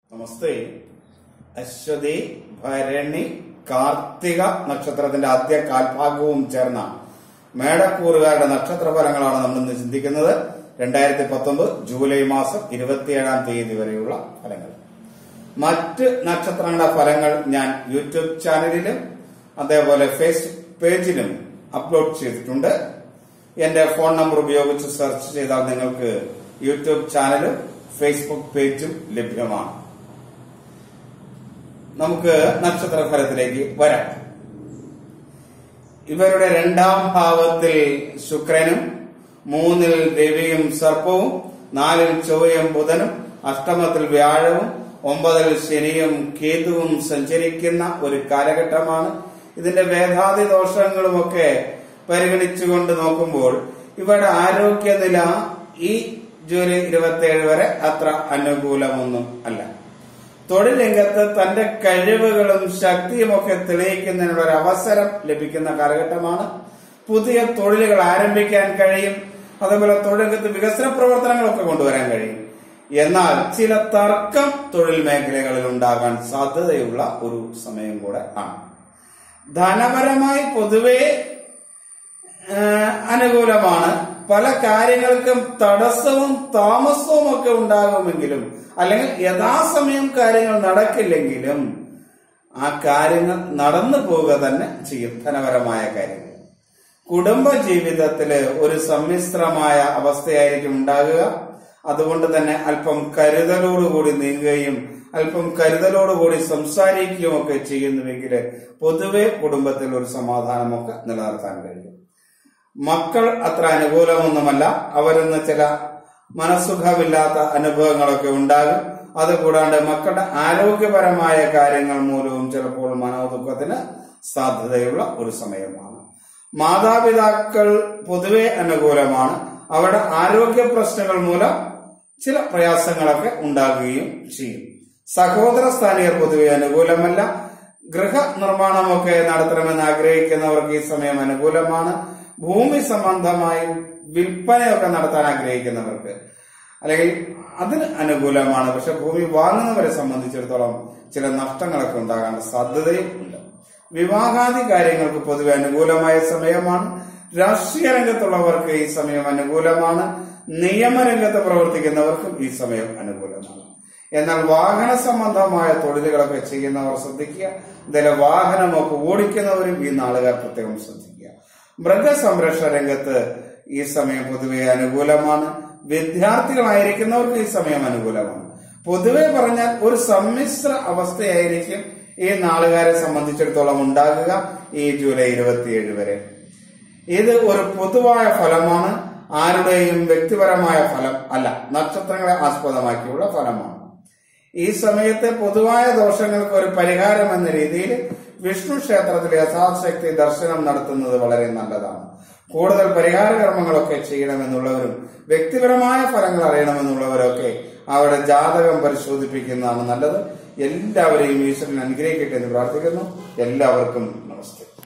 നമസ്തേ അശ്വതി ഭരണി കാർത്തിക നക്ഷത്രത്തിന്റെ ആദ്യ കാൽഭാഗവും ചേർന്ന മേടക്കൂറുകാരുടെ നക്ഷത്ര ഫലങ്ങളാണ് നമ്മൾ ഇന്ന് ചിന്തിക്കുന്നത് രണ്ടായിരത്തി പത്തൊമ്പത് ജൂലൈ മാസം ഇരുപത്തിയേഴാം തീയതി വരെയുള്ള ഫലങ്ങൾ മറ്റ് നക്ഷത്രങ്ങളുടെ ഫലങ്ങൾ ഞാൻ യൂട്യൂബ് ചാനലിലും അതേപോലെ ഫേസ്ബുക്ക് പേജിലും അപ്ലോഡ് ചെയ്തിട്ടുണ്ട് എന്റെ ഫോൺ നമ്പർ ഉപയോഗിച്ച് സെർച്ച് ചെയ്താൽ നിങ്ങൾക്ക് യൂട്യൂബ് ചാനലും ഫേസ്ബുക്ക് പേജും ലഭ്യമാണ് നമുക്ക് നക്ഷത്ര ഫലത്തിലേക്ക് വരാം ഇവരുടെ രണ്ടാം ഭാവത്തിൽ ശുക്രനും മൂന്നിൽ രവിയും സർപ്പവും നാലിൽ ചൊവ്വയും ബുധനും അഷ്ടമത്തിൽ വ്യാഴവും ഒമ്പതിൽ ശനിയും കേതുവും സഞ്ചരിക്കുന്ന ഒരു കാലഘട്ടമാണ് ഇതിന്റെ വേദാതി ദോഷങ്ങളുമൊക്കെ പരിഗണിച്ചുകൊണ്ട് നോക്കുമ്പോൾ ഇവരുടെ ആരോഗ്യനില ഈ ജൂലൈ ഇരുപത്തിയേഴ് വരെ അത്ര അനുകൂലമൊന്നും അല്ല തൊഴിൽ രംഗത്ത് തന്റെ കഴിവുകളും ശക്തിയുമൊക്കെ തെളിയിക്കുന്നതിനുള്ള ഒരു അവസരം ലഭിക്കുന്ന കാലഘട്ടമാണ് പുതിയ തൊഴിലുകൾ ആരംഭിക്കാൻ കഴിയും അതേപോലെ തൊഴിൽ രംഗത്ത് വികസന പ്രവർത്തനങ്ങളൊക്കെ കൊണ്ടുവരാൻ കഴിയും എന്നാൽ ചില തർക്കം തൊഴിൽ മേഖലകളിൽ ഉണ്ടാകാൻ സാധ്യതയുള്ള ഒരു സമയം കൂടെ ആണ് ധനപരമായി പൊതുവെ ഏഹ്, അനുകൂലമാണ് പല കാര്യങ്ങൾക്കും തടസ്സവും താമസവും ഒക്കെ ഉണ്ടാകുമെങ്കിലും അല്ലെങ്കിൽ യഥാസമയം കാര്യങ്ങൾ നടക്കില്ലെങ്കിലും ആ കാര്യങ്ങൾ നടന്നു പോവുക തന്നെ ചെയ്യും ധനപരമായ കാര്യങ്ങൾ കുടുംബ ജീവിതത്തില് ഒരു സമ്മിശ്രമായ അവസ്ഥയായിരിക്കും ഉണ്ടാകുക അതുകൊണ്ട് തന്നെ അല്പം കരുതലോടുകൂടി നീങ്ങുകയും അല്പം കരുതലോടുകൂടി സംസാരിക്കുകയും ഒക്കെ ചെയ്യുന്നുവെങ്കിൽ പൊതുവെ കുടുംബത്തിൽ ഒരു സമാധാനമൊക്കെ നിലനിർത്താൻ കഴിയും മക്കൾ അത്ര അനുകൂലമൊന്നുമല്ല അവരിന്ന് ചില മനസ്സുഖമില്ലാത്ത അനുഭവങ്ങളൊക്കെ ഉണ്ടാകും അതുകൂടാണ്ട് മക്കളുടെ ആരോഗ്യപരമായ കാര്യങ്ങൾ മൂലവും ചിലപ്പോൾ മനോദുഃഖത്തിന് സാധ്യതയുള്ള ഒരു സമയമാണ് മാതാപിതാക്കൾ പൊതുവെ അനുകൂലമാണ് അവരുടെ ആരോഗ്യ പ്രശ്നങ്ങൾ മൂലം ചില പ്രയാസങ്ങളൊക്കെ ഉണ്ടാകുകയും ചെയ്യും സഹോദര സ്ഥാനീയർ പൊതുവെ അനുകൂലമല്ല ഗൃഹ നിർമ്മാണമൊക്കെ നടത്തണമെന്ന് ആഗ്രഹിക്കുന്നവർക്ക് ഈ സമയം അനുകൂലമാണ് ഭൂമി സംബന്ധമായി വിൽപ്പനയൊക്കെ നടത്താൻ ആഗ്രഹിക്കുന്നവർക്ക് അല്ലെങ്കിൽ അതിന് അനുകൂലമാണ് പക്ഷെ ഭൂമി വാങ്ങുന്നവരെ സംബന്ധിച്ചിടത്തോളം ചില നഷ്ടങ്ങളൊക്കെ ഉണ്ടാകാൻ സാധ്യതയും ഉണ്ട് വിവാഹാദി കാര്യങ്ങൾക്ക് പൊതുവെ അനുകൂലമായ സമയമാണ് രാഷ്ട്രീയ രംഗത്തുള്ളവർക്ക് ഈ സമയം അനുകൂലമാണ് നിയമരംഗത്ത് പ്രവർത്തിക്കുന്നവർക്കും ഈ സമയം അനുകൂലമാണ് എന്നാൽ വാഹന സംബന്ധമായ തൊഴിലുകളൊക്കെ ചെയ്യുന്നവർ ശ്രദ്ധിക്കുക ഇതിലെ വാഹനമൊക്കെ ഓടിക്കുന്നവരും ഈ നാളുകാർ പ്രത്യേകം ശ്രദ്ധിക്കുക മൃഗസംരക്ഷണ രംഗത്ത് ഈ സമയം പൊതുവെ അനുകൂലമാണ് വിദ്യാർത്ഥികളായിരിക്കുന്നവർക്ക് ഈ സമയം അനുകൂലമാണ് പൊതുവെ പറഞ്ഞാൽ ഒരു സമ്മിശ്ര അവസ്ഥയായിരിക്കും ഈ നാളുകാരെ സംബന്ധിച്ചിടത്തോളം ഉണ്ടാകുക ഈ ജൂലൈ ഇരുപത്തിയേഴ് വരെ ഇത് ഒരു പൊതുവായ ഫലമാണ് ആരുടെയും വ്യക്തിപരമായ ഫലം അല്ല നക്ഷത്രങ്ങളെ ആസ്പദമാക്കിയുള്ള ഫലമാണ് ഈ സമയത്തെ പൊതുവായ ദോഷങ്ങൾക്ക് ഒരു പരിഹാരം എന്ന രീതിയിൽ വിഷ്ണു ക്ഷേത്രത്തിൽ യഥാശക്തി ദർശനം നടത്തുന്നത് വളരെ നല്ലതാണ് കൂടുതൽ പരിഹാര കർമ്മങ്ങളൊക്കെ ചെയ്യണമെന്നുള്ളവരും വ്യക്തിപരമായ ഫലങ്ങൾ അറിയണമെന്നുള്ളവരൊക്കെ അവരുടെ ജാതകം പരിശോധിപ്പിക്കുന്നതാണ് നല്ലത് എല്ലാവരെയും ഈശ്വരൻ അനുഗ്രഹിക്കട്ടെ എന്ന് പ്രാർത്ഥിക്കുന്നു എല്ലാവർക്കും നമസ്തേ